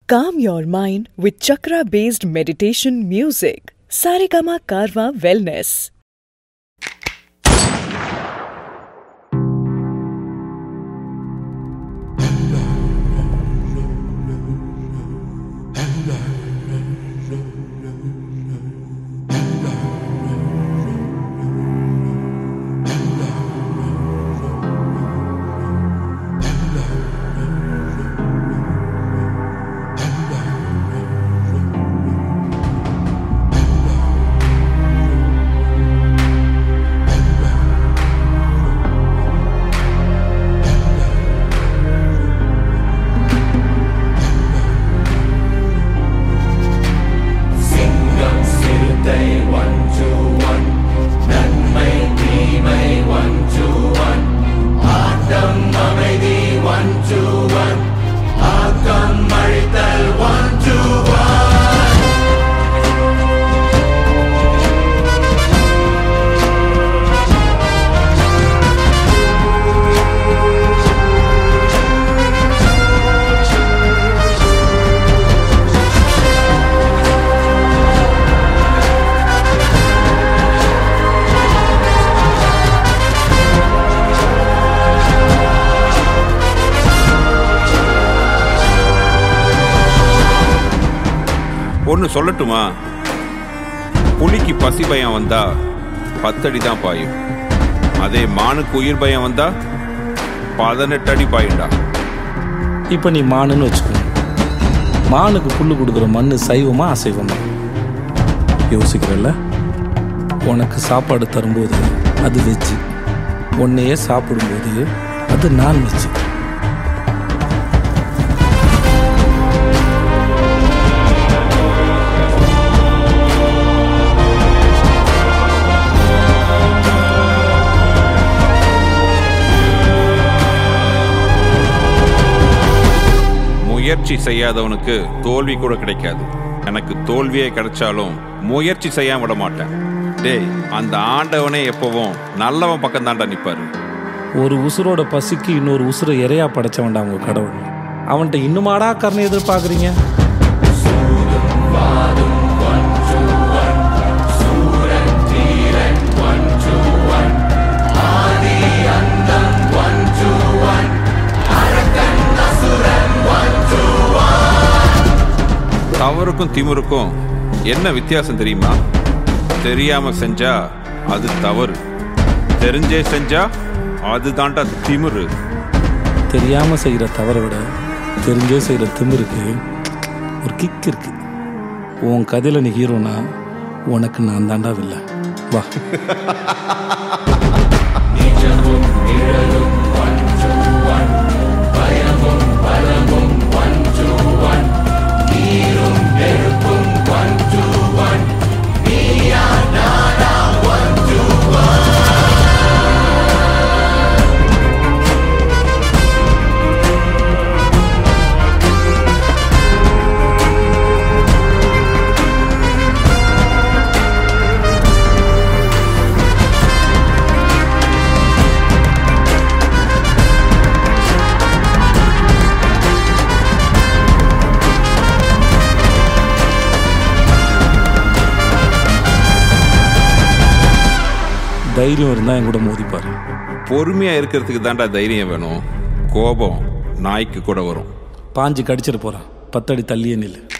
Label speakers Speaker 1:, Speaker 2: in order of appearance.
Speaker 1: Calm your mind with chakra based meditation music. Saregama Karwa Wellness.
Speaker 2: சிங்கம் சிறுத்தை one two one நன்மை தீமை one two one ஆட்டம் அமைதி one two one ஆக்கம் அழித்தல் ஒன் டூ ஒன்
Speaker 3: ஒன்று சொல்லட்டுமா புலிக்கு பசி பயம் வந்தா பத்தடி தான் பாயும் அதே மானுக்கு உயிர் பயம் வந்தா பதினெட்டு அடி பாயுண்டா
Speaker 4: இப்போ நீ மானுன்னு வச்சுக்கோ மானுக்கு புல்லு கொடுக்குற மண் சைவமா அசைவமா யோசிக்கிறல்ல உனக்கு சாப்பாடு தரும்போது அது வெஜ்ஜு உன்னையே சாப்பிடும்போது அது நான் வெஜ்ஜு
Speaker 3: முயற்சி செய்யாதவனுக்கு தோல்வி கூட கிடைக்காது எனக்கு தோல்வியே கிடைச்சாலும் முயற்சி செய்யாம விட மாட்டேன் டேய் அந்த ஆண்டவனே எப்பவும் நல்லவன் பக்கம் தாண்டா நிப்பாரு
Speaker 4: ஒரு உசுரோட பசிக்கு இன்னொரு உசுரை இறையா படைச்சவன்டா உங்க கடவுள் அவன்கிட்ட இன்னுமாடா கருணை எதிர்பார்க்குறீங்க
Speaker 3: தவறுக்கும் திமிருக்கும் என்ன வித்தியாசம் தெரியுமா தெரியாம செஞ்சா அது தவறு தெரிஞ்சே செஞ்சா அது தாண்டா திமிரு
Speaker 4: தெரியாம செய்யற தவறை விட தெரிஞ்சே செய்யற திமிருக்கு ஒரு கிக் இருக்கு உன் கதையில நீ ஹீரோனா உனக்கு நான் தாண்டா வில்ல வா தைரியம் இருந்தா என் கூட மோதிப்பாரு
Speaker 3: பொறுமையா இருக்கிறதுக்கு தாண்டா தைரியம் வேணும் கோபம் நாய்க்கு கூட வரும்
Speaker 4: பாஞ்சு கடிச்சிட்டு போறான் பத்தடி தள்ளியே நில்லு